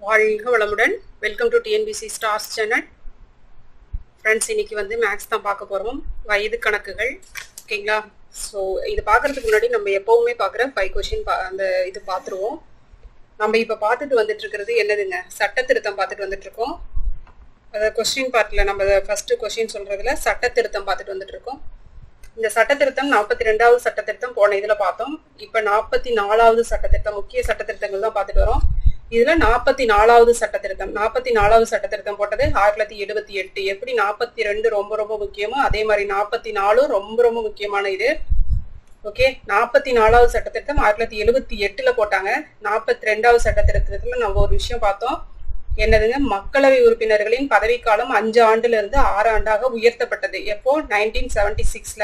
வாழ்க வளமுடன் welcome to TNPSC stars channel friends இன்னைக்கு வந்து மேக்ஸ் தான் பார்க்க போகிறோம் வயது கணக்குகள் ஓகேங்களா ஸோ இது பார்க்கறதுக்கு முன்னாடி நம்ம எப்பவுமே பார்க்குற ஃபைவ் கொஷின் அந்த இது பார்த்துருவோம் நம்ம இப்போ பார்த்துட்டு வந்துட்டு இருக்கிறது என்னதுங்க சட்ட திருத்தம் பார்த்துட்டு வந்துட்டு இருக்கோம் அதாவது கொஸ்டின் பார்ட்டில் நம்ம ஃபர்ஸ்ட் கொஸ்டின் சொல்றதுல சட்ட திருத்தம் பார்த்துட்டு வந்துட்டு இருக்கோம் இந்த சட்ட திருத்தம் நாற்பத்தி ரெண்டாவது சட்ட திருத்தம் போன இதில் பார்த்தோம் இப்போ நாற்பத்தி நாலாவது சட்ட திருத்தம் முக்கிய சட்ட திருத்தங்கள் தான் பார்த்துட்டு வரோம் இதுல நாற்பத்தி நாலாவது சட்ட திருத்தம் நாற்பத்தி நாலாவது சட்ட திருத்தம் போட்டது ஆயிரத்தி தொள்ளாயிரத்தி எழுபத்தி எட்டு எப்படி நாற்பத்தி ரெண்டு ரொம்ப ரொம்ப முக்கியமோ அதே மாதிரி நாற்பத்தி நாலும் ரொம்ப ரொம்ப முக்கியமான இது ஓகே நாற்பத்தி நாலாவது சட்ட திருத்தம் ஆயிரத்தி தொள்ளாயிரத்தி எழுபத்தி எட்டுல போட்டாங்க நாற்பத்தி ரெண்டாவது சட்ட திருத்தத்துல நம்ம ஒரு விஷயம் பார்த்தோம் என்னதுங்க மக்களவை உறுப்பினர்களின் பதவிக்காலம் அஞ்சு ஆண்டுல இருந்து ஆறு ஆண்டாக உயர்த்தப்பட்டது எப்போ நைன்டீன் செவன்டி சிக்ஸ்ல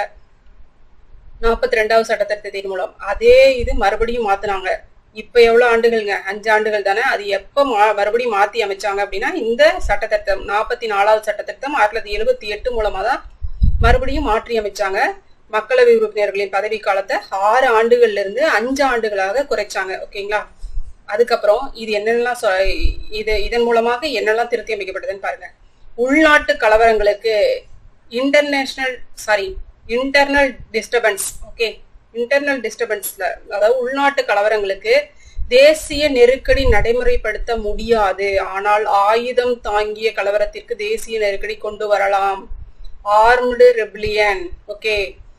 நாற்பத்தி ரெண்டாவது சட்ட திருத்தத்தின் மூலம் அதே இது மறுபடியும் மாத்தினாங்க இப்ப எவ்வளவு ஆண்டுகள்ங்க அஞ்சு ஆண்டுகள் தானே அது எப்ப மா மறுபடியும் மாத்தி அமைச்சாங்க அப்படின்னா இந்த சட்ட திருத்தம் நாற்பத்தி நாலாவது சட்ட திருத்தம் ஆயிரத்தி தொள்ளாயிரத்தி எழுபத்தி எட்டு மூலமா தான் மறுபடியும் மாற்றி அமைச்சாங்க மக்களவை உறுப்பினர்களின் பதவி காலத்தை ஆறு ஆண்டுகள்ல இருந்து அஞ்சு ஆண்டுகளாக குறைச்சாங்க ஓகேங்களா அதுக்கப்புறம் இது என்னெல்லாம் சொ- இது இதன் மூலமாக என்னெல்லாம் திருத்தி அமைக்கப்பட்டதுன்னு பாருங்க உள்நாட்டு கலவரங்களுக்கு international sorry internal disturbance okay internal டிஸ்டர்பன்ஸ்ல அதாவது உள்நாட்டு கலவரங்களுக்கு தேசிய நெருக்கடி நடைமுறைப்படுத்த முடியாது ஆனால் ஆயுதம் தாங்கிய கலவரத்திற்கு தேசிய நெருக்கடி கொண்டு வரலாம் ஆர்ம்டு ரெபிலியன் ஓகே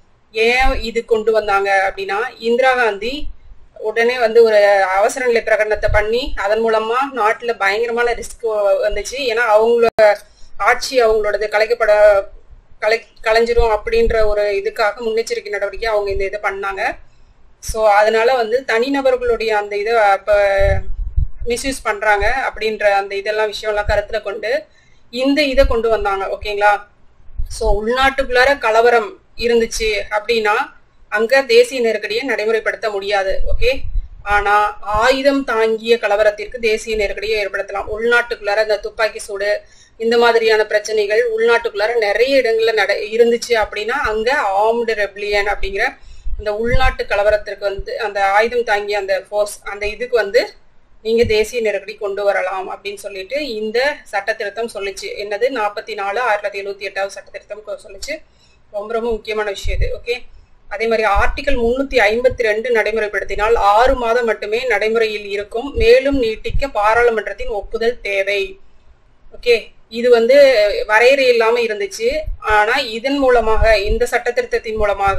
ஏன் இது கொண்டு வந்தாங்க அப்படின்னா இந்திரா காந்தி உடனே வந்து ஒரு அவசர நிலை பிரகடனத்தை பண்ணி அதன் மூலமா நாட்டுல பயங்கரமான ரிஸ்க் வந்துச்சு ஏன்னா அவங்களோட ஆட்சி அவங்களோடது கலைக்கப்பட கலை கலைஞ்சிரும் அப்படின்ற ஒரு இதுக்காக முன்னெச்சரிக்கை நடவடிக்கை அவங்க இந்த இதை பண்ணாங்க ஸோ அதனால வந்து தனிநபர்களுடைய அந்த இதை அப்போ மிஸ்யூஸ் பண்றாங்க அப்படின்ற அந்த இதெல்லாம் விஷயம்லாம் கருத்துல கொண்டு இந்த இதை கொண்டு வந்தாங்க ஓகேங்களா ஸோ உள்நாட்டுக்குள்ளார கலவரம் இருந்துச்சு அப்படின்னா அங்க தேசிய நெருக்கடியை நடைமுறைப்படுத்த முடியாது ஓகே ஆனா ஆயுதம் தாங்கிய கலவரத்திற்கு தேசிய நெருக்கடியை ஏற்படுத்தலாம் உள்நாட்டுக்குள்ளார இந்த துப்பாக்கி சூடு இந்த மாதிரியான பிரச்சனைகள் உள்நாட்டுக்குள்ளார நிறைய இடங்கள்ல நட இருந்துச்சு அப்படின்னா அங்க ஆர்ம்டு ரெப்ளியன் அப்படிங்கிற இந்த உள்நாட்டு கலவரத்திற்கு வந்து அந்த ஆயுதம் தாங்கிய அந்த ஃபோர்ஸ் அந்த இதுக்கு வந்து நீங்க தேசிய நெருக்கடி கொண்டு வரலாம் அப்படின்னு சொல்லிட்டு இந்த சட்ட திருத்தம் சொல்லுச்சு என்னது நாற்பத்தி நாலு ஆயிரத்தி தொள்ளாயிரத்தி எழுபத்தி எட்டாவது சட்ட திருத்தம் கொ- சொல்லுச்சு ரொம்ப ரொம்ப முக்கியமான விஷயம் இது ஓகே அதே மாதிரி ஆர்டிகல் முன்னூத்தி ஐம்பத்தி ரெண்டு நடைமுறைப்படுத்தினால் ஆறு மாதம் மட்டுமே நடைமுறையில் இருக்கும் மேலும் நீட்டிக்க பாராளுமன்றத்தின் ஒப்புதல் தேவை ஓகே இது வந்து வரையறை இல்லாம இருந்துச்சு ஆனா இதன் மூலமாக இந்த சட்ட திருத்தத்தின் மூலமாக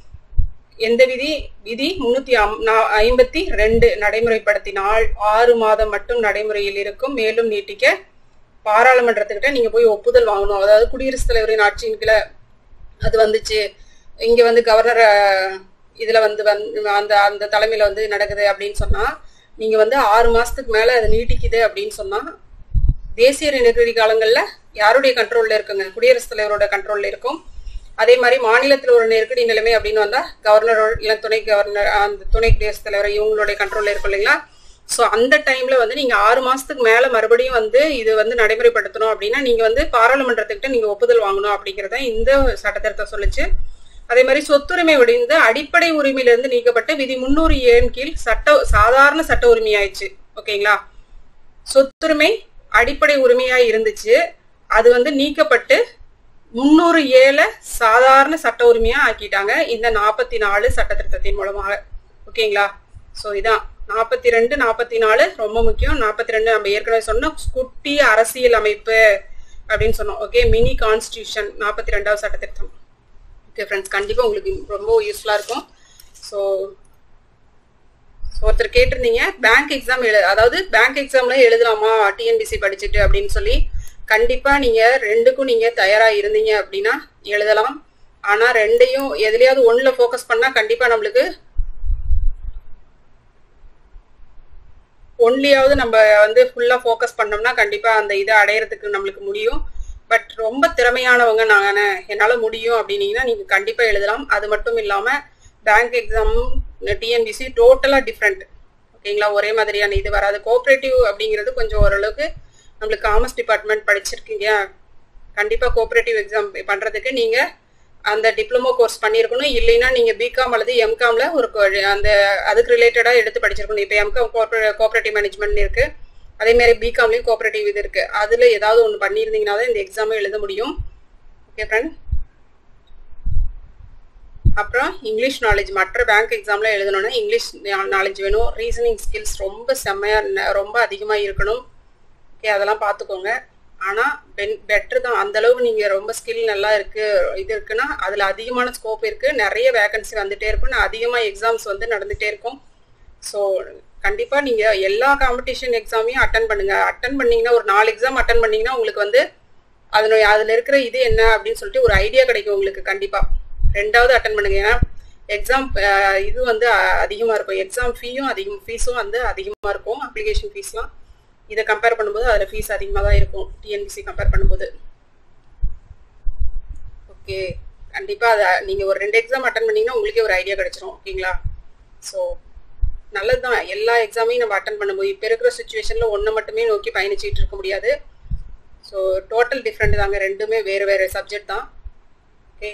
எந்த விதி விதி முன்னூத்தி ஐம்பத்தி ரெண்டு நடைமுறைப்படுத்தினால் ஆறு மாதம் மட்டும் நடைமுறையில் இருக்கும் மேலும் நீட்டிக்க பாராளுமன்றத்துக்கிட்ட நீங்க போய் ஒப்புதல் வாங்கணும் அதாவது குடியரசுத் தலைவரின் ஆட்சியின் கீழே அது வந்துச்சு இங்க வந்து கவர்னர் அஹ், இதுல வந்து வந்து அந்த அந்த தலைமையில வந்து நடக்குது அப்படின்னு சொன்னா நீங்க வந்து ஆறு மாசத்துக்கு மேல அது நீட்டிக்குது அப்படின்னு சொன்னா தேசிய நெருக்கடி காலங்கள்ல யாருடைய கண்ட்ரோல்ல இருக்குங்க குடியரசுத் தலைவரோட கண்ட்ரோல்ல இருக்கும் அதே மாதிரி மாநிலத்தில் ஒரு நெருக்கடி நிலைமை அப்படின்னு வந்தா கவர்னரோட இல்ல துணை கவர்னர் அந்த துணை குடியரசுத் தலைவர் இவங்களுடைய கண்ட்ரோல்ல இருக்கும் இல்லைங்களா ஸோ அந்த டைம்ல வந்து நீங்க ஆறு மாசத்துக்கு மேல மறுபடியும் வந்து இது வந்து நடைமுறைப்படுத்தணும் அப்படின்னா நீங்க வந்து பாராளுமன்றத்துக்கிட்ட நீங்க ஒப்புதல் வாங்கணும் அப்படிங்கறத இந்த சட்டத்திருத்தம் சொல்லுச்சு அதே மாதிரி சொத்துரிமை ஒடிந்து அடிப்படை உரிமையிலிருந்து நீக்கப்பட்ட விதி முன்னூறு ஏன் கீழ் சட்ட சாதாரண சட்ட உரிமை ஆயிடுச்சு ஓகேங்களா சொத்துரிமை அடிப்படை உரிமையா இருந்துச்சு அது வந்து நீக்கப்பட்டு முன்னூறு ஏழை சாதாரண சட்ட உரிமையா ஆக்கிட்டாங்க இந்த நாற்பத்தி நாலு சட்ட திருத்தத்தின் மூலமாக ஓகேங்களா ஸோ இதான் நாற்பத்தி ரெண்டு நாற்பத்தி நாலு ரொம்ப முக்கியம் நாற்பத்தி ரெண்டு நம்ம ஏற்கனவே சொன்னோம் குட்டி அரசியல் அமைப்பு அப்படின்னு சொன்னோம் ஓகே மினி கான்ஸ்டியூஷன் நாற்பத்தி ரெண்டாவது சட்ட திருத்தம் ஓகே ஃப்ரெண்ட்ஸ் கண்டிப்பாக உங்களுக்கு ரொம்ப யூஸ்ஃபுல்லாக இருக்கும் ஸோ ஒருத்தர் கேட்டிருந்தீங்க பேங்க் எக்ஸாம் எழு அதாவது பேங்க் எக்ஸாம்ல எழுதலாமா டிஎன்பிசி படிச்சுட்டு அப்படின்னு சொல்லி கண்டிப்பா நீங்க ரெண்டுக்கும் நீங்க தயாரா இருந்தீங்க அப்படின்னா எழுதலாம் ஆனா ரெண்டையும் எதுலயாவது ஒண்ணுல ஃபோக்கஸ் பண்ணா கண்டிப்பா நம்மளுக்கு ஒன்லியாவது நம்ம வந்து ஃபுல்லா ஃபோக்கஸ் பண்ணோம்னா கண்டிப்பா அந்த இதை அடையறதுக்கு நம்மளுக்கு முடியும் பட் ரொம்ப திறமையானவங்க நான் என்னால முடியும் அப்படின்னீங்கன்னா நீங்க கண்டிப்பா எழுதலாம் அது மட்டும் இல்லாம பேங்க் எக்ஸாம் டிஎன்பிசி டோட்டலா டிஃப்ரெண்ட் ஓகேங்களா ஒரே மாதிரியான இது வராது கோஆப்ரேட்டிவ் அப்படிங்கிறது கொஞ்சம் ஓரளவுக்கு நம்மளுக்கு காமர்ஸ் டிபார்ட்மெண்ட் படிச்சிருக்கீங்க கண்டிப்பா கோஆப்ரேட்டிவ் எக்ஸாம் பண்றதுக்கு நீங்க அந்த டிப்ளமோ கோர்ஸ் பண்ணியிருக்கணும் இல்லைன்னா நீங்க பிகாம் அல்லது எம்காம்ல ஒரு co- அந்த அதுக்கு ரிலேட்டடா எடுத்து படிச்சிருக்கணும் இப்போ எம்காம் கோஆப்ரேட்டிவ் மேனேஜ்மெண்ட் இருக்கு அதே மாதிரி பிகாம்லேயும் கோஆபரேட்டிவ் இது இருக்கு அதில் ஏதாவது ஒன்று பண்ணியிருந்தீங்கன்னா தான் இந்த எக்ஸாமை எழுத முடியும் ஓகே ஃப்ரெண்ட் அப்புறம் இங்கிலீஷ் நாலேஜ் மற்ற பேங்க் எக்ஸாம்ல எழுதணும்னா இங்கிலீஷ் நாலேஜ் வேணும் ரீசனிங் ஸ்கில்ஸ் ரொம்ப செம்மையா ரொம்ப அதிகமாக இருக்கணும் ஓகே அதெல்லாம் பார்த்துக்கோங்க ஆனால் பென் பெட்ரு தான் அந்த அளவுக்கு நீங்கள் ரொம்ப ஸ்கில் நல்லா இருக்கு இது இருக்குன்னா அதில் அதிகமான ஸ்கோப் இருக்கு நிறைய வேகன்சி வந்துட்டே இருக்கும் அதிகமாக எக்ஸாம்ஸ் வந்து நடந்துகிட்டே இருக்கும் ஸோ கண்டிப்பாக நீங்கள் எல்லா காம்படிஷன் எக்ஸாமையும் அட்டன் பண்ணுங்க அட்டன் பண்ணீங்கன்னா ஒரு நாலு எக்ஸாம் அட்டன் பண்ணீங்கன்னா உங்களுக்கு வந்து அதனுடைய அதில் இருக்கிற இது என்ன அப்படின்னு சொல்லிட்டு ஒரு ஐடியா கிடைக்கும் உங்களுக்கு கண்டிப்பாக ரெண்டாவது அட்டன் பண்ணுங்க ஏன்னா எக்ஸாம் இது வந்து அதிகமாக இருக்கும் எக்ஸாம் ஃபீயும் அதிகம் ஃபீஸும் வந்து அதிகமாக இருக்கும் அப்ளிகேஷன் ஃபீஸ்லாம் இதை கம்பேர் பண்ணும்போது அதில் ஃபீஸ் அதிகமாக தான் இருக்கும் டிஎன்பிசி கம்பேர் பண்ணும்போது ஓகே கண்டிப்பாக அதை நீங்கள் ஒரு ரெண்டு எக்ஸாம் அட்டன் பண்ணீங்கன்னா உங்களுக்கே ஒரு ஐடியா கிடைச்சிரும் ஓகேங்களா ஸோ நல்லது தான் எல்லா எக்ஸாமையும் நம்ம அட்டன் பண்ணும்போது இப்போ இருக்கிற சுச்சுவேஷனில் ஒன்று மட்டுமே நோக்கி பயணிச்சுட்டு இருக்க முடியாது ஸோ டோட்டல் டிஃப்ரெண்ட் தாங்க ரெண்டுமே வேறு வேறு சப்ஜெக்ட் தான் ஓகே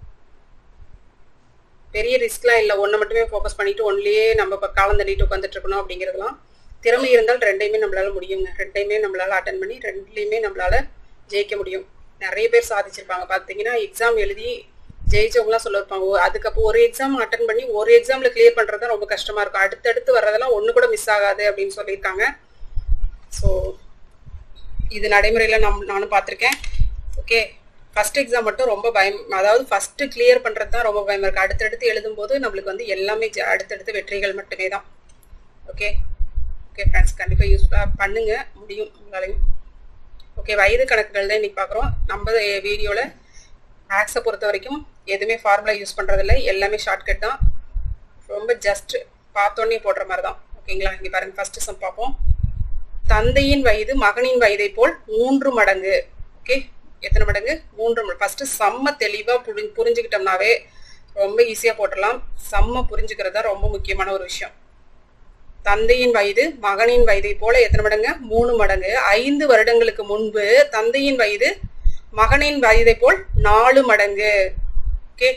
பெரிய ரிஸ்க்லாம் இல்லை ஒன்று மட்டுமே ஃபோக்கஸ் பண்ணிட்டு ஒன்லேயே நம்ம இப்போ காலம் தள்ளிட்டு உட்காந்துட்டு இருக்கணும் அப்படிங்கிறதுலாம் திறமை இருந்தால் ரெண்டையுமே நம்மளால முடியுங்க ரெண்டையுமே நம்மளால அட்டன் பண்ணி ரெண்டுலேயுமே நம்மளால ஜெயிக்க முடியும் நிறைய பேர் சாதிச்சிருப்பாங்க பார்த்தீங்கன்னா எக்ஸாம் எழுதி ஜெயிச்சவங்களாம் சொல்ல இருப்பாங்க அதுக்கப்புறம் ஒரு எக்ஸாம் அட்டன் பண்ணி ஒரு எக்ஸாமில் கிளியர் பண்ணுறது தான் ரொம்ப கஷ்டமாக இருக்கும் அடுத்தடுத்து வர்றதெல்லாம் ஒன்று கூட மிஸ் ஆகாது அப்படின்னு சொல்லியிருக்காங்க ஸோ இது நடைமுறையில் நம் நானும் பார்த்துருக்கேன் ஓகே ஃபஸ்ட் எக்ஸாம் மட்டும் ரொம்ப பயம் அதாவது ஃபஸ்ட்டு கிளியர் பண்ணுறது தான் ரொம்ப பயமாக இருக்குது அடுத்தடுத்து எழுதும்போது நம்மளுக்கு வந்து எல்லாமே அடுத்தடுத்து வெற்றிகள் மட்டுமே தான் ஓகே ஓகே ஃப்ரெண்ட்ஸ் கண்டிப்பாக யூஸ்ஃபுல்லாக பண்ணுங்க முடியும் உங்களாலையும் ஓகே வயது கணக்குகள் தான் இன்றைக்கி பார்க்குறோம் நம்ம வீடியோவில் மேக்ஸை பொறுத்த வரைக்கும் எதுவுமே ஃபார்முலா யூஸ் பண்ணுறதில்ல எல்லாமே ஷார்ட்கட் தான் ரொம்ப ஜஸ்ட் பார்த்தோன்னே போடுற மாதிரி தான் ஓகேங்களா இங்கே பாருங்கள் ஃபஸ்ட்டு சம் பார்ப்போம் தந்தையின் வயது மகனின் வயதை போல் மூன்று மடங்கு ஓகே எத்தனை மடங்கு மூன்று ஃபஸ்ட்டு செம்ம தெளிவாக புரி புரிஞ்சுக்கிட்டோம்னாவே ரொம்ப ஈஸியாக போட்டுடலாம் செம்ம புரிஞ்சுக்கிறது தான் ரொம்ப முக்கியமான ஒரு விஷயம் தந்தையின் வயது மகனின் வயதை போல எத்தனை மடங்கு மூணு மடங்கு ஐந்து வருடங்களுக்கு முன்பு தந்தையின் வயது மகனின் வயதை போல் நாலு மடங்கு ஓகே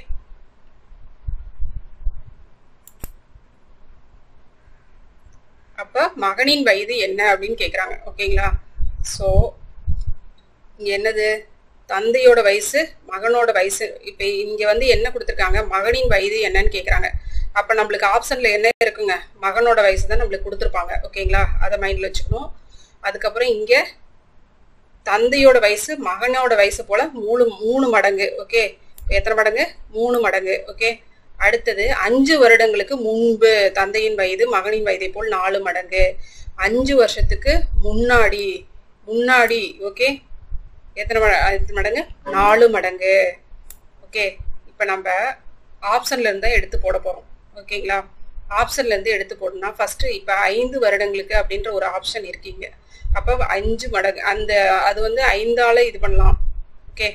அப்ப மகனின் வயது என்ன அப்படின்னு கேக்குறாங்க ஓகேங்களா சோ இங்க என்னது தந்தையோட வயசு மகனோட வயசு இப்ப இங்க வந்து என்ன கொடுத்துருக்காங்க மகனின் வயது என்னன்னு கேக்குறாங்க அப்ப நம்மளுக்கு ஆப்ஷன்ல என்ன இருக்குங்க மகனோட வயசு தான் நம்மளுக்கு கொடுத்துருப்பாங்க ஓகேங்களா அதை மைண்ட்ல வச்சுக்கணும் அதுக்கப்புறம் இங்க தந்தையோட வயசு மகனோட வயசு போல மூணு மூணு மடங்கு ஓகே எத்தனை மடங்கு மூணு மடங்கு ஓகே அடுத்தது அஞ்சு வருடங்களுக்கு முன்பு தந்தையின் வயது மகனின் வயதை போல் நாலு மடங்கு அஞ்சு வருஷத்துக்கு முன்னாடி முன்னாடி ஓகே எத்தனை மடங்கு நாலு மடங்கு ஓகே இப்போ நம்ம ஆப்ஷன்ல இருந்தா எடுத்து போட போறோம் ஓகேங்களா ஆப்ஷன்ல இருந்து எடுத்து போடணும்னா ஃபர்ஸ்ட் இப்போ ஐந்து வருடங்களுக்கு அப்படின்ற ஒரு ஆப்ஷன் இருக்கீங்க அப்போ அஞ்சு மடங்கு அந்த அது வந்து ஐந்தால இது பண்ணலாம் ஓகே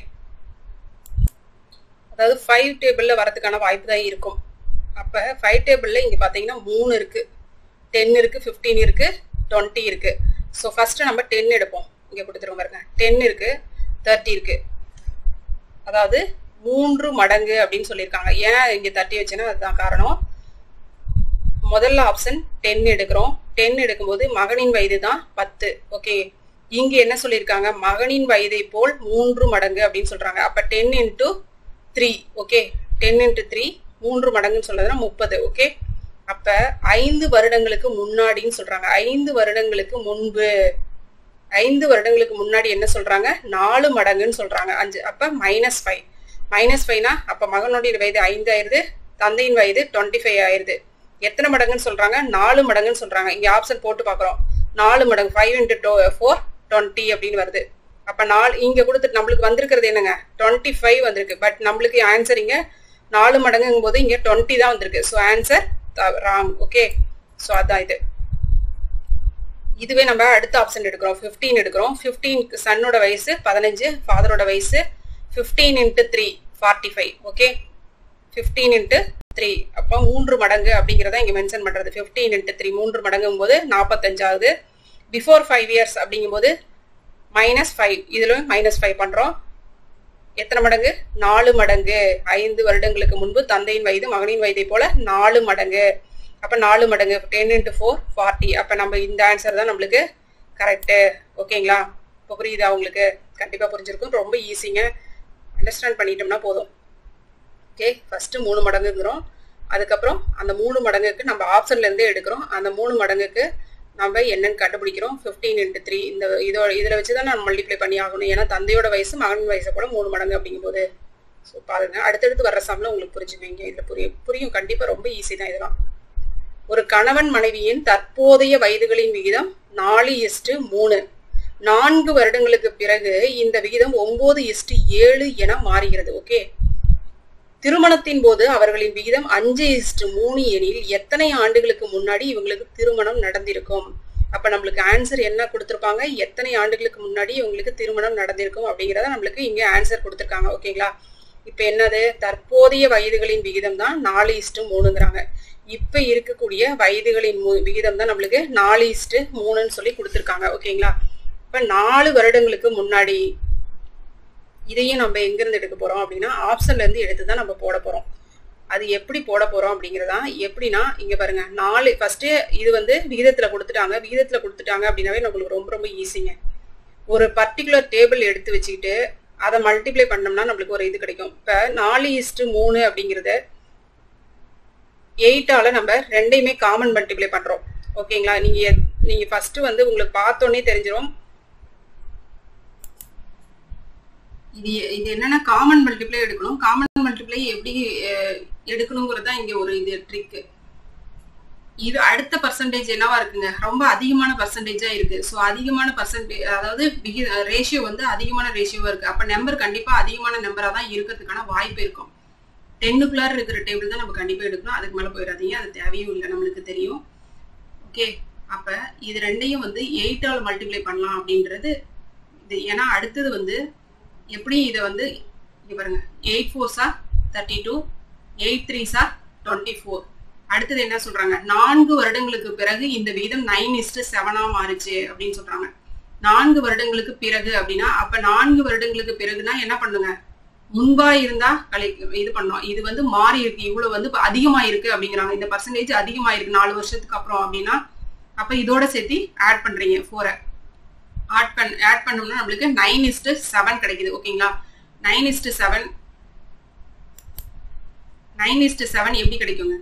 அதாவது ஃபைவ் டேபிளில் வரதுக்கான வாய்ப்பு தான் இருக்கும் அப்போ ஃபைவ் டேபிளில் இங்கே பார்த்தீங்கன்னா மூணு இருக்குது டென் இருக்குது ஃபிஃப்டீன் இருக்குது டுவெண்ட்டி இருக்குது ஸோ ஃபஸ்ட்டு நம்ம டென் எடுப்போம் இங்கே கொடுத்துருவோம் பாருங்க டென் இருக்குது தேர்ட்டி இருக்குது அதாவது மூன்று மடங்கு அப்படின்னு சொல்லியிருக்காங்க ஏன் இங்கே தேர்ட்டி வச்சுன்னா அதுதான் காரணம் முதல்ல ஆப்ஷன் டென் எடுக்கிறோம் டென் எடுக்கும்போது மகனின் வயது தான் பத்து ஓகே இங்க என்ன சொல்லியிருக்காங்க மகனின் வயதை போல் மூன்று மடங்கு அப்படின்னு சொல்றாங்க அப்ப ten into three okay ten into three மூன்று மடங்குன்னு சொல்றதுனா முப்பது ஓகே அப்ப ஐந்து வருடங்களுக்கு முன்னாடின்னு சொல்றாங்க ஐந்து வருடங்களுக்கு முன்பு ஐந்து வருடங்களுக்கு முன்னாடி என்ன சொல்றாங்க நாலு மடங்குன்னு சொல்றாங்க அஞ்சு அப்ப மைனஸ் ஃபைவ் மைனஸ் ஃபைவ்னா அப்ப மகனுடைய வயது ஐந்து ஆயிருது தந்தையின் வயது டுவெண்ட்டி ஃபைவ் ஆயிருது எத்தனை மடங்குன்னு சொல்றாங்க நாலு மடங்குன்னு சொல்றாங்க இங்க ஆப்ஷன் போட்டு பாக்குறோம் நாலு மடங்கு ஃபைவ் இன்ட்டு டோ ஃபோர் டுவெண்ட்டி அப்படின்னு வருது அப்ப நாலு இங்க கொடுத்துட்டு நம்மளுக்கு வந்திருக்கிறது என்னங்க டுவெண்ட்டி ஃபைவ் வந்திருக்கு பட் நம்மளுக்கு ஆன்சர் இங்க நாலு மடங்குங்கும் போது இங்க டுவெண்ட்டி தான் வந்திருக்கு so answer wrong okay so அதான் இது இதுவே நம்ம அடுத்த ஆப்ஷன் எடுக்கிறோம் ஃபிஃப்டீன் எடுக்கிறோம் ஃபிஃப்டீன் சன்னோட வயசு பதினஞ்சு ஃபாதரோட வயசு fifteen into three forty five okay fifteen into three அப்போ மூன்று மடங்கு அப்படிங்கிறத இங்கே மென்ஷன் பண்ணுறது ஃபிஃப்டீன் இன்ட்டு த்ரீ மூன்று மடங்குங்கும் போது நாற்பத்தஞ்சாவது பிஃபோர் ஃபைவ் இயர்ஸ் அப்படிங்கும்போது மைனஸ் ஃபைவ் இதுல மைனஸ் ஃபைவ் பண்ணுறோம் எத்தனை மடங்கு நாலு மடங்கு ஐந்து வருடங்களுக்கு முன்பு தந்தையின் வயது மகனின் வயதை போல நாலு மடங்கு அப்போ நாலு மடங்கு டென் இன்ட்டு ஃபோர் ஃபார்ட்டி அப்போ நம்ம இந்த ஆன்சர் தான் நம்மளுக்கு கரெக்டு ஓகேங்களா இப்போ புரியுதா உங்களுக்கு கண்டிப்பாக புரிஞ்சிருக்கும் ரொம்ப ஈஸிங்க அண்டர்ஸ்டாண்ட் பண்ணிட்டோம்னா போதும் ஓகே ஃபஸ்ட்டு மூணு மடங்குங்கிறோம் அதுக்கப்புறம் அந்த மூணு மடங்குக்கு நம்ம ஆப்ஷன்லேருந்தே எடுக்கிறோம் அந்த மூணு மடங்குக்கு நம்ம என்னன்னு கண்டுபிடிக்கிறோம் ஃபிஃப்டீன் இன்ட்டு த்ரீ இந்த இதோட இதில் வச்சு தான் நான் மல்டிப்ளை பண்ணி ஆகணும் ஏன்னா தந்தையோட வயசு மகன் வயசை கூட மூணு மடங்கு அப்படிங்கும்போது ஸோ பாருங்க அடுத்தடுத்து வர்ற சம்ல உங்களுக்கு புரிஞ்சுக்குவீங்க இதில் புரியும் புரியும் கண்டிப்பாக ரொம்ப ஈஸி தான் இதெல்லாம் ஒரு கணவன் மனைவியின் தற்போதைய வயதுகளின் விகிதம் நாலு இஸ்டு மூணு நான்கு வருடங்களுக்கு பிறகு இந்த விகிதம் ஒன்பது இஸ்டு ஏழு என மாறுகிறது ஓகே திருமணத்தின் போது அவர்களின் விகிதம் அஞ்சு இஸ்டு மூணு எனில் எத்தனை ஆண்டுகளுக்கு முன்னாடி இவங்களுக்கு திருமணம் நடந்திருக்கும் அப்ப நம்மளுக்கு ஆன்சர் என்ன கொடுத்துருப்பாங்க எத்தனை ஆண்டுகளுக்கு முன்னாடி இவங்களுக்கு திருமணம் நடந்திருக்கும் அப்படிங்கிறத நம்மளுக்கு இங்க ஆன்சர் கொடுத்துருக்காங்க ஓகேங்களா இப்ப என்னது தற்போதைய வயதுகளின் விகிதம் தான் நாலு இஸ்டு மூணுங்கிறாங்க இப்ப இருக்கக்கூடிய வயதுகளின் விகிதம் தான் நம்மளுக்கு நாலு இஸ்டு மூணுன்னு சொல்லி கொடுத்துருக்காங்க ஓகேங்களா இப்ப நாலு வருடங்களுக்கு முன்னாடி இதையும் நம்ம எங்கிருந்து எடுக்க போறோம் அப்படின்னா ஆப்ஷன்ல இருந்து எடுத்து தான் நம்ம போட போறோம் அது எப்படி போட போறோம் அப்படிங்கிறதா எப்படின்னா இங்க பாருங்க நாலு ஃபர்ஸ்ட் இது வந்து விகிதத்துல கொடுத்துட்டாங்க விகிதத்துல கொடுத்துட்டாங்க அப்படின்னாவே நம்மளுக்கு ரொம்ப ரொம்ப ஈஸிங்க ஒரு பர்டிகுலர் டேபிள் எடுத்து வச்சுக்கிட்டு அதை மல்டிப்ளை பண்ணோம்னா நம்மளுக்கு ஒரு இது கிடைக்கும் இப்ப நாலு இஸ்டு மூணு அப்படிங்கிறத எயிட்டால நம்ம ரெண்டையுமே காமன் மல்டிப்ளை பண்றோம் ஓகேங்களா நீங்க நீங்க ஃபர்ஸ்ட் வந்து உங்களுக்கு பார்த்தோன்னே தெரிஞ்சிடும் இது இது என்னன்னா காமன் மல்டிப்ளை எடுக்கணும் காமன் மல்டிப்ளை எப்படி எடுக்கணுங்கிறது தான் இங்க ஒரு இது ட்ரிக் இது அடுத்த பர்சன்டேஜ் என்னவா இருக்குங்க ரொம்ப அதிகமான பர்சன்டேஜா இருக்கு ஸோ அதிகமான பர்சன்டேஜ் அதாவது ரேஷியோ வந்து அதிகமான ரேஷியோவா இருக்கு அப்ப நம்பர் கண்டிப்பா அதிகமான நம்பரா தான் இருக்கிறதுக்கான வாய்ப்பு இருக்கும் டென்னுக்குள்ளார இருக்கிற டேபிள் தான் நம்ம கண்டிப்பா எடுக்கணும் அதுக்கு மேல போயிடாதீங்க அது தேவையும் இல்லை நம்மளுக்கு தெரியும் ஓகே அப்ப இது ரெண்டையும் வந்து எயிட்டால் மல்டிப்ளை பண்ணலாம் அப்படின்றது இது ஏன்னா அடுத்தது வந்து எப்படி இதை வந்து இங்க பாருங்க eight fours are thirty two eight threes are twenty four அடுத்தது என்ன சொல்றாங்க நான்கு வருடங்களுக்கு பிறகு இந்த விகிதம் நைன் இஸ்டு செவனா மாறுச்சு அப்படின்னு சொல்றாங்க நான்கு வருடங்களுக்கு பிறகு அப்படின்னா அப்ப நான்கு வருடங்களுக்கு பிறகுனா என்ன பண்ணுங்க முன்பா இருந்தா கலை இது பண்ணோம் இது வந்து மாறி இருக்கு இவ்வளவு வந்து அதிகமா இருக்கு அப்படிங்கிறாங்க இந்த பர்சன்டேஜ் அதிகமா இருக்கு நாலு வருஷத்துக்கு அப்புறம் அப்படின்னா அப்ப இதோட சேர்த்து ஆட் பண்றீங்க ஃபோரை ஆட் பண் ஆட் பண்ணோம்னா நம்மளுக்கு நைன் இஸ்டு செவன் கிடைக்குது ஓகேங்களா nine is to seven nine is to seven எப்படி கிடைக்குங்க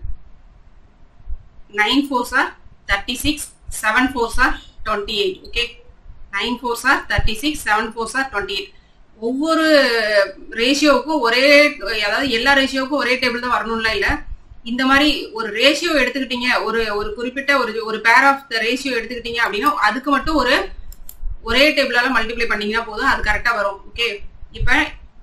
nine fours are thirty six seven fours are twenty eight okay nine fours are thirty six seven fours are twenty eight ஒவ்வொரு ரேஷியோவுக்கும் ஒரே அதாவது எல்லா ரேஷியோவுக்கும் ஒரே டேபிள் தான் வரணும்ல இல்லை இந்த மாதிரி ஒரு ரேஷியோ எடுத்துக்கிட்டீங்க ஒரு ஒரு குறிப்பிட்ட ஒரு ஒரு பேர் ஆஃப் த ரேஷியோ எடுத்துக்கிட்டீங்க அப்படின்னா அதுக்கு மட்டும் ஒரு ஒரே டேபிளால மல்டிப்ளை பண்ணீங்கன்னா போதும் அது கரெக்டா வரும் ஓகே இப்ப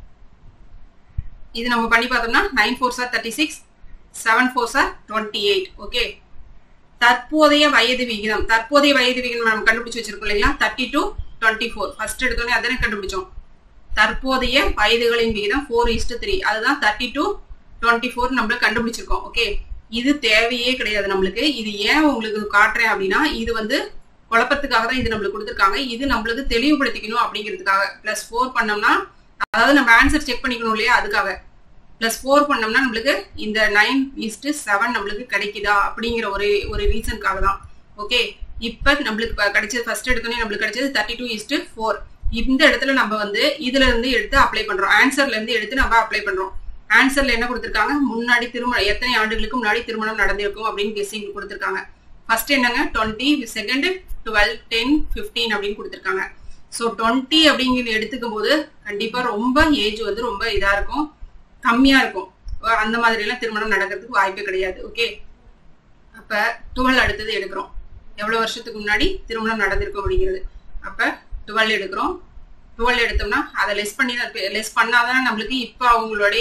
இது நம்ம பண்ணி பார்த்தோம்னா nine fours are thirty six seven fours are twenty eight okay தற்போதைய வயது விகிதம் தற்போதைய வயது விகிதம் நம்ம கண்டுபிடிச்சு வச்சிருக்கோம் இல்லைங்களா thirty two twenty four first எடுத்தோடனே அதனை கண்டுபிடிச்சோம் தற்போதைய வயதுகளின் விகிதம் ஃபோர் இஸ்டு த்ரீ அதுதான் தேர்ட்டி டு டுவெண்ட்டி ஃபோர் நம்மள கண்டுபிடிச்சிருக்கோம் ஓகே இது தேவையே கிடையாது நம்மளுக்கு இது ஏன் உங்களுக்கு காட்டுறேன் அப்படின்னா இது வந்து குழப்பத்துக்காக தான் இது நம்மளுக்கு கொடுத்துருக்காங்க இது நம்மளுக்கு தெளிவுபடுத்திக்கணும் அப்படிங்கிறதுக்காக பிளஸ் ஃபோர் பண்ணோம்னா அதாவது நம்ம ஆன்சர் செக் பண்ணிக்கணும் இல்லையா அதுக்காக பிளஸ் ஃபோர் பண்ணோம்னா நம்மளுக்கு இந்த நைன் இஸ்டு செவன் நம்மளுக்கு கிடைக்குதா அப்படிங்கிற ஒரு ஒரு ரீசனுக்காக தான் ஓகே இப்போ நம்மளுக்கு கிடைச்சது ஃபர்ஸ்ட் எடுத்தோடனே நம்மளுக்கு கிடைச்சது தேர்ட்டி டூ இஸ்டு ஃபோர் இந்த இடத்துல நம்ம வந்து இதுல இருந்து எடுத்து அப்ளை பண்றோம் ஆன்சர்ல இருந்து எடுத்து நம்ம அப்ளை பண்றோம் ஆன்சர்ல என்ன கொடுத்துருக்காங்க முன்னாடி திருமணம் எத்தனை ஆண்டுகளுக்கு முன்னாடி திருமணம் நடந்திருக்கும் அப்படின்னு கெஸ்ஸிங் கொடுத்துருக்காங்க ஃபர்ஸ்ட் என்னங்க twenty second twelve ten fifteen அப்படின்னு கொடுத்துருக்காங்க ஸோ டுவெண்ட்டி அப்படிங்கிற எடுத்துக்கும் போது கண்டிப்பா ரொம்ப ஏஜ் வந்து ரொம்ப இதா இருக்கும் கம்மியா இருக்கும் அந்த மாதிரி எல்லாம் திருமணம் நடக்கிறதுக்கு வாய்ப்பே கிடையாது ஓகே அப்ப டுவெல் அடுத்தது எடுக்கிறோம் எவ்வளவு வருஷத்துக்கு முன்னாடி திருமணம் நடந்திருக்கும் அப்படிங்கிறது அப்ப டுவெல் எடுக்கிறோம் டுவெல் எடுத்தோம்னா அதை லெஸ் பண்ணி லெஸ் பண்ணாதான் நம்மளுக்கு இப்போ அவங்களுடைய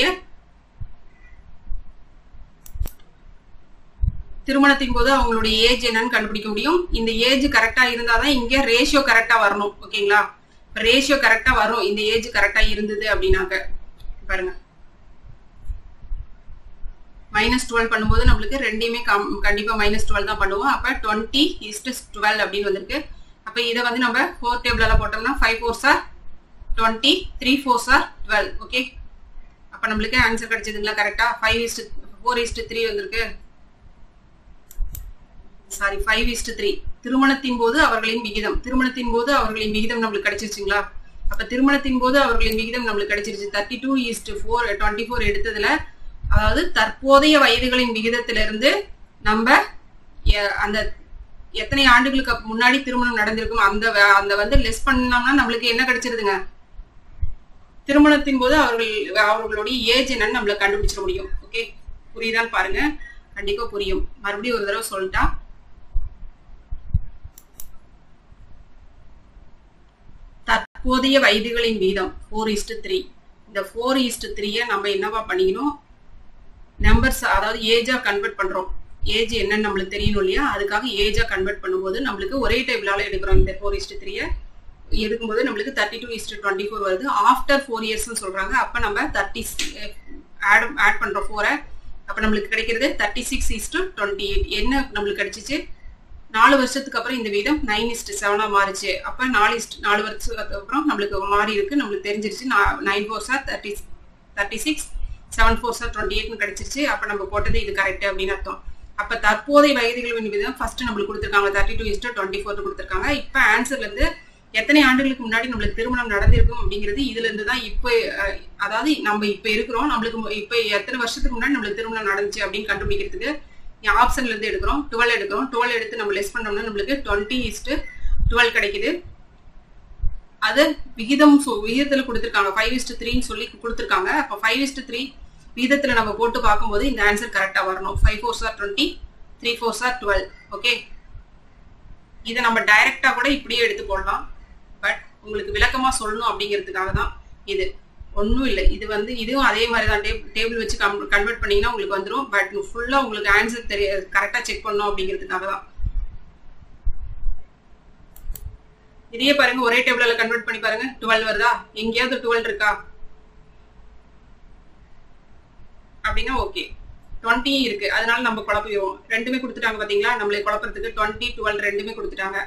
திருமணத்தின் போது அவங்களுடைய ஏஜ் என்னன்னு கண்டுபிடிக்க முடியும் இந்த ஏஜ் கரெக்டா இருந்தாதான் இங்க ரேஷியோ கரெக்டா வரணும் ஓகேங்களா ரேஷியோ கரெக்டா வரும் இந்த ஏஜ் கரெக்டா இருந்தது அப்படின்னாக்க பாருங்க மைனஸ் டுவெல் பண்ணும்போது நம்மளுக்கு ரெண்டையுமே கண்டிப்பா மைனஸ் டுவெல் தான் பண்ணுவோம் அப்ப டுவெண்ட்டி இஸ்ட் டுவெல் அப்படின்னு வந்திருக்கு அப்ப இதை வந்து நம்ம ஃபோர் டேபிளால போட்டோம்னா five fours are twenty three fours are twelve okay அப்ப நம்மளுக்கு ஆன்சர் கிடைச்சதுங்களா கரெக்டா five is to four is to three வந்திருக்கு சாரி ஃபைவ் இஸ்ட் த்ரீ திருமணத்தின் போது அவர்களின் விகிதம் திருமணத்தின் போது அவர்களின் விகிதம் நம்மளுக்கு கிடைச்சிருச்சுங்களா அப்ப திருமணத்தின் போது அவர்களின் விகிதம் நம்மளுக்கு கிடைச்சிருச்சு thirty two is to four twenty four எடுத்ததுல அதாவது தற்போதைய வயதுகளின் விகிதத்திலிருந்து நம்ம எ- அந்த எத்தனை ஆண்டுகளுக்கு அப்~ முன்னாடி திருமணம் நடந்திருக்கும் அந்த வ- அந்த வந்து லெஸ் பண்ணோம்னா நம்மளுக்கு என்ன கிடைச்சிருதுங்க திருமணத்தின் போது அவர்கள் அவர்களுடைய ஏஜ் என்னன்னு நம்மள கண்டுபிடிச்சிட முடியும் ஓகே புரியுதான்னு பாருங்க கண்டிப்பா புரியும் மறுபடியும் ஒரு தடவை சொல்லிட்டா தற்போதைய வயதுகளின் வீதம் ஃபோர் இஸ்டு த்ரீ இந்த ஃபோர் இஸ்டு த்ரீயை நம்ம என்னவா பண்ணிக்கணும் நம்பர்ஸ் அதாவது ஏஜா கன்வெர்ட் பண்றோம் ஏஜ் என்னன்னு நம்மளுக்கு தெரியணும் இல்லையா அதுக்காக ஏஜா கன்வெர்ட் பண்ணும்போது நம்மளுக்கு ஒரே டேபிளால எடுக்கிறோம் இந்த ஃபோர் இஸ்டு த்ரீயை எடுக்கும்போது நம்மளுக்கு thirty two is to twenty four வருது ஆஃப்டர் ஃபோர் இயர்ஸ்னு சொல்றாங்க அப்ப நம்ம தேர்ட்டி ஆட் ஆட் பண்றோம் ஃபோரை அப்ப நம்மளுக்கு கிடைக்கிறது thirty six is to twenty eight என்ன நம்மளுக்கு கிடைச்சிச்சு நாலு வருஷத்துக்கு அப்புறம் இந்த வீதம் நைன் இஸ்ட் செவனா மாறுச்சு அப்ப நாலு இஸ்ட் நாலு வருஷத்துக்கு அப்புறம் நம்மளுக்கு மாறி இருக்கு நம்மளுக்கு தெரிஞ்சிருச்சு nine fours are thirty thirty six seven fours are twenty எயிட்னு கிடைச்சிருச்சு அப்ப நம்ம போட்டது இது கரெக்ட் அப்படின்னு அர்த்தம் அப்ப தற்போதைய வயதுகளின் விதம் ஃபர்ஸ்ட் நம்மளுக்கு கொடுத்துருக்காங்க thirty two is to twenty four கொடுத்துருக்காங்க இப்ப ஆன்சர்ல இருந்து எத்தனை ஆண்டுகளுக்கு முன்னாடி நம்மளுக்கு திருமணம் நடந்திருக்கும் அப்படிங்கிறது இதுல இருந்து தான் இப்போ அஹ், அதாவது நம்ம இப்ப இருக்கிறோம் நம்மளுக்கு மு- இப்ப எத்தனை வருஷத்துக்கு முன்னாடி நம்மளுக்கு திருமணம் நடந்துச்சு அப்படின்னு கண்டுபிடிக்கிறதுக்கு ஆப்ஷன்ல இருந்து எடுக்கிறோம் டுவெல் எடுக்கிறோம் டுவெல் எடுத்து நம்ம லெஸ் பண்ணோம்னா நம்மளுக்கு டுவெண்ட்டி இஸ்ட் டுவெல் கிடைக்குது அது விகிதம் சொ- விகிதத்துல கொடுத்துருக்காங்க ஃபைவ் இஸ்ட் த்ரீன்னு சொல்லி கொடுத்துருக்காங்க அப்போ ஃபைவ் இஸ்ட் த்ரீ விகிதத்துல நம்ம போட்டு பார்க்கும்போது இந்த ஆன்சர் கரெக்டா வரணும் five fours are twenty three fours are twelve okay இதை நம்ம டைரக்டா கூட இப்படியே எடுத்து போடலாம் பட் உங்களுக்கு விளக்கமா சொல்லணும் அப்படிங்கிறதுக்காக தான் இது ஒன்றும் இல்லை இது வந்து இதுவும் அதே மாதிரி தான் டேபிள் வச்சு கன்வெர்ட் பண்ணீங்கன்னா உங்களுக்கு வந்துடும் பட் ஃபுல்லா உங்களுக்கு ஆன்சர் தெரிய கரெக்டா செக் பண்ணணும் அப்படிங்கிறதுக்காக தான் இதையே பாருங்க ஒரே டேபிள்ல கன்வெர்ட் பண்ணி பாருங்க டுவெல் வருதா எங்கேயாவது டுவெல் இருக்கா அப்படின்னா ஓகே டுவெண்ட்டி இருக்கு அதனால நம்ம குழப்பிடுவோம் ரெண்டுமே கொடுத்துட்டாங்க பாத்தீங்களா நம்மளை குழப்பறதுக்கு டுவெண்ட்டி டுவெல் ரெண்டுமே கொடுத்துட்டாங்க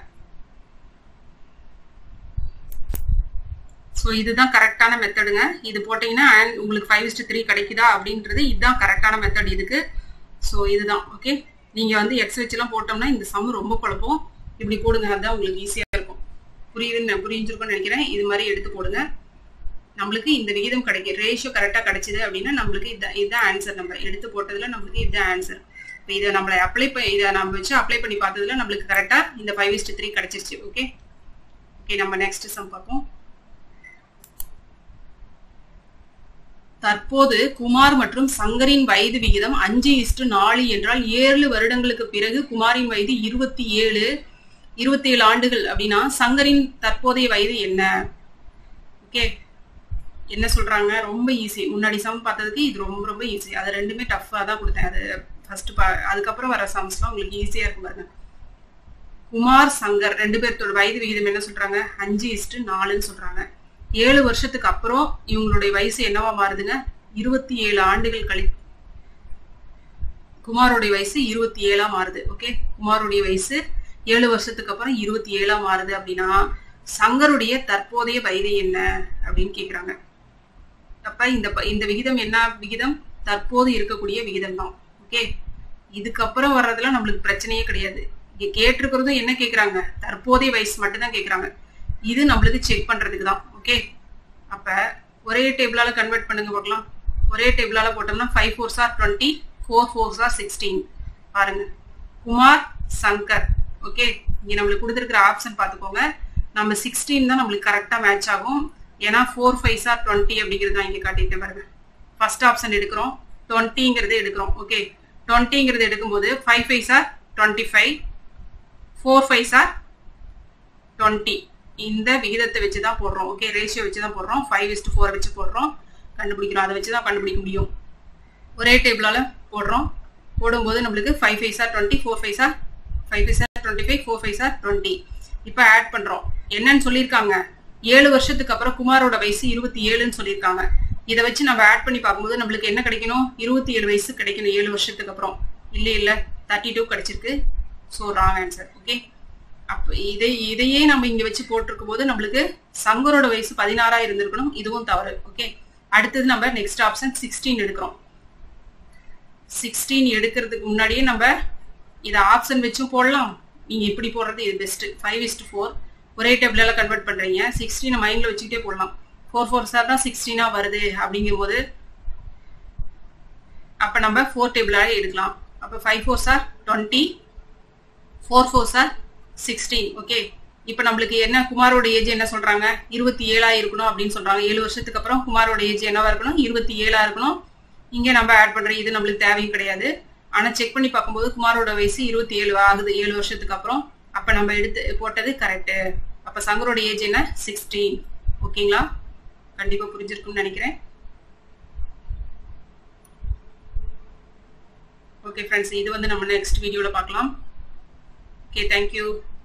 ஸோ இதுதான் கரெக்டான மெத்தடுங்க இது போட்டீங்கன்னா and உங்களுக்கு ஃபைவ் இஸ்ட் த்ரீ கிடைக்குதா அப்படின்றது இதுதான் கரெக்டான மெத்தட் இதுக்கு ஸோ இதுதான் ஓகே நீங்க வந்து எக்ஸ் வச்சுலாம் போட்டோம்னா இந்த சம் ரொம்ப குழப்பம் இப்படி போடுங்க அதுதான் உங்களுக்கு ஈஸியா இருக்கும் புரியுதுன்னு புரிஞ்சிருக்கும்னு நினைக்கிறேன் இது மாதிரி எடுத்து போடுங்க நம்மளுக்கு இந்த விகிதம் கிடைக்கும் ரேஷியோ கரெக்டாக கிடைச்சது அப்படின்னா நம்மளுக்கு இதான் இதுதான் ஆன்சர் நம்ம எடுத்து போட்டதுல நம்மளுக்கு இதுதான் ஆன்சர் இப்போ இதை நம்மளை அப்ளை இதை நம்ம வச்சு அப்ளை பண்ணி பார்த்ததுல நம்மளுக்கு கரெக்டாக இந்த ஃபைவ் இஸ்ட் த்ரீ கிடைச்சிருச்சு ஓகே ஓகே நம்ம நெக்ஸ்ட் சம் பார்ப்போம் தற்போது குமார் மற்றும் சங்கரின் வயது விகிதம் அஞ்சு இஸ்டு நாலு என்றால் ஏழு வருடங்களுக்கு பிறகு குமாரின் வயது இருபத்தி ஏழு இருபத்தி ஏழு ஆண்டுகள் அப்படின்னா சங்கரின் தற்போதைய வயது என்ன ஓகே என்ன சொல்றாங்க ரொம்ப ஈஸி முன்னாடி சம் பார்த்ததுக்கு இது ரொம்ப ரொம்ப ஈஸி அது ரெண்டுமே டஃப்பாக தான் கொடுத்தேன் அது ஃபர்ஸ்ட் பா அதுக்கப்புறம் வர சம்ஸ்லாம் உங்களுக்கு ஈஸியா இருக்கும் பாருங்க குமார் சங்கர் ரெண்டு பேர்த்தோட வயது விகிதம் என்ன சொல்றாங்க அஞ்சு இஸ்டு நாலுன்னு சொல்றாங்க ஏழு வருஷத்துக்கு அப்புறம் இவங்களுடைய வயசு என்னவா மாறுதுங்க இருபத்தி ஏழு ஆண்டுகள் கழி குமாரோடைய வயசு இருபத்தி ஏழா மாறுது ஓகே குமாரோடைய வயசு ஏழு வருஷத்துக்கு அப்புறம் இருபத்தி ஏழா மாறுது அப்படின்னா சங்கருடைய தற்போதைய வயது என்ன அப்படின்னு கேக்குறாங்க அப்ப இந்த ப- இந்த விகிதம் என்ன விகிதம் தற்போது இருக்கக்கூடிய விகிதம் தான் ஓகே இதுக்கப்புறம் வர்றதுல நம்மளுக்கு பிரச்சனையே கிடையாது இங்க கேட்டிருக்கிறதும் என்ன கேக்குறாங்க தற்போதைய வயசு மட்டும் தான் கேக்குறாங்க இது நம்மளுக்கு செக் பண்றதுக்கு தான் ஓகே அப்ப ஒரே டேபிளால கன்வெர்ட் பண்ணுங்க பார்க்கலாம் ஒரே டேபிளால போட்டோம்னா five fours are twenty four fours are sixteen பாருங்க குமார் சங்கர் ஓகே இங்க நம்மளுக்கு கொடுத்துருக்கிற ஆப்ஷன் பார்த்துக்கோங்க நம்ம சிக்ஸ்டீன் தான் நம்மளுக்கு கரெக்டா மேட்ச் ஆகும் ஏன்னா ஃபோர் ஃபைவ் சார் டுவெண்ட்டி அப்படிங்கிறது தான் இங்க காட்டிட்டு பாருங்க ஃபர்ஸ்ட் ஆப்ஷன் எடுக்கிறோம் டுவெண்ட்டிங்கிறது எடுக்கிறோம் ஓகே டுவெண்ட்டிங்கிறது எடுக்கும்போது five fives are twenty five four fives are twenty இந்த விகிதத்தை வச்சு தான் போடுறோம் ஓகே ரேஷியோ வச்சு தான் போடுறோம் ஃபைவ் இஸ்டு ஃபோர் வச்சு போடுறோம் கண்டுபிடிக்கிறோம் அதை வச்சு தான் கண்டுபிடிக்க முடியும் ஒரே டேபிளால போடுறோம் போடும்போது நம்மளுக்கு five fives are twenty four fives are five fives are twenty five four fives are twenty இப்போ ஆட் பண்றோம் என்னன்னு சொல்லியிருக்காங்க ஏழு வருஷத்துக்கு அப்புறம் குமாரோட வயசு இருபத்தி ஏழுன்னு சொல்லியிருக்காங்க இதை வச்சு நம்ம ஆட் பண்ணி பார்க்கும்போது நம்மளுக்கு என்ன கிடைக்கணும் இருபத்தி ஏழு வயசு கிடைக்கணும் ஏழு வருஷத்துக்கு அப்புறம் இல்ல இல்ல தேர்ட்டி டூ கிடைச்சிருக்கு ஸோ ராங் ஆன்சர் ஓகே அப்ப இதை இதையே நம்ம இங்க வச்சு போட்டிருக்கும் போது நம்மளுக்கு சங்கரோட வயசு பதினாறா இருந்திருக்கணும் இதுவும் தவறு ஓகே அடுத்தது நம்ம நெக்ஸ்ட் ஆப்ஷன் சிக்ஸ்டீன் எடுக்கிறோம் சிக்ஸ்டீன் எடுக்கிறதுக்கு முன்னாடியே நம்ம இதை ஆப்ஷன் வச்சும் போடலாம் நீங்கள் இப்படி போடுறது இது பெஸ்ட்டு ஃபைவ் இஸ்ட் ஃபோர் ஒரே டேபிளால் கன்வெர்ட் பண்ணுறீங்க சிக்ஸ்டீனை மைண்டில் வச்சுக்கிட்டே போடலாம் ஃபோர் ஃபோர் சார் தான் சிக்ஸ்டீனாக வருது அப்படிங்கும்போது அப்போ நம்ம ஃபோர் டேபிளாக எடுக்கலாம் அப்போ five fours are twenty four fours are sixteen okay இப்போ நம்மளுக்கு என்ன குமாரோட ஏஜ் என்ன சொல்றாங்க இருபத்தி ஏழா இருக்கணும் அப்படின்னு சொல்றாங்க ஏழு வருஷத்துக்கு அப்புறம் குமாரோட ஏஜ் என்னவா இருக்கணும் இருபத்தி ஏழா இருக்கணும் இங்க நம்ம ஆட் பண்ற இது நம்மளுக்கு தேவையும் கிடையாது ஆனா செக் பண்ணி பார்க்கும்போது குமாரோட வயசு இருபத்தி ஏழு ஆகுது ஏழு வருஷத்துக்கு அப்புறம் அப்ப நம்ம எடுத்து போட்டது கரெக்ட் அப்ப சங்கரோட ஏஜ் என்ன சிக்ஸ்டீன் ஓகேங்களா கண்டிப்பா புரிஞ்சிருக்கும்னு நினைக்கிறேன் ஓகே ஃப்ரெண்ட்ஸ் இது வந்து நம்ம நெக்ஸ்ட் வீடியோல பார்க்கலாம் ஓகே தேங்க்யூ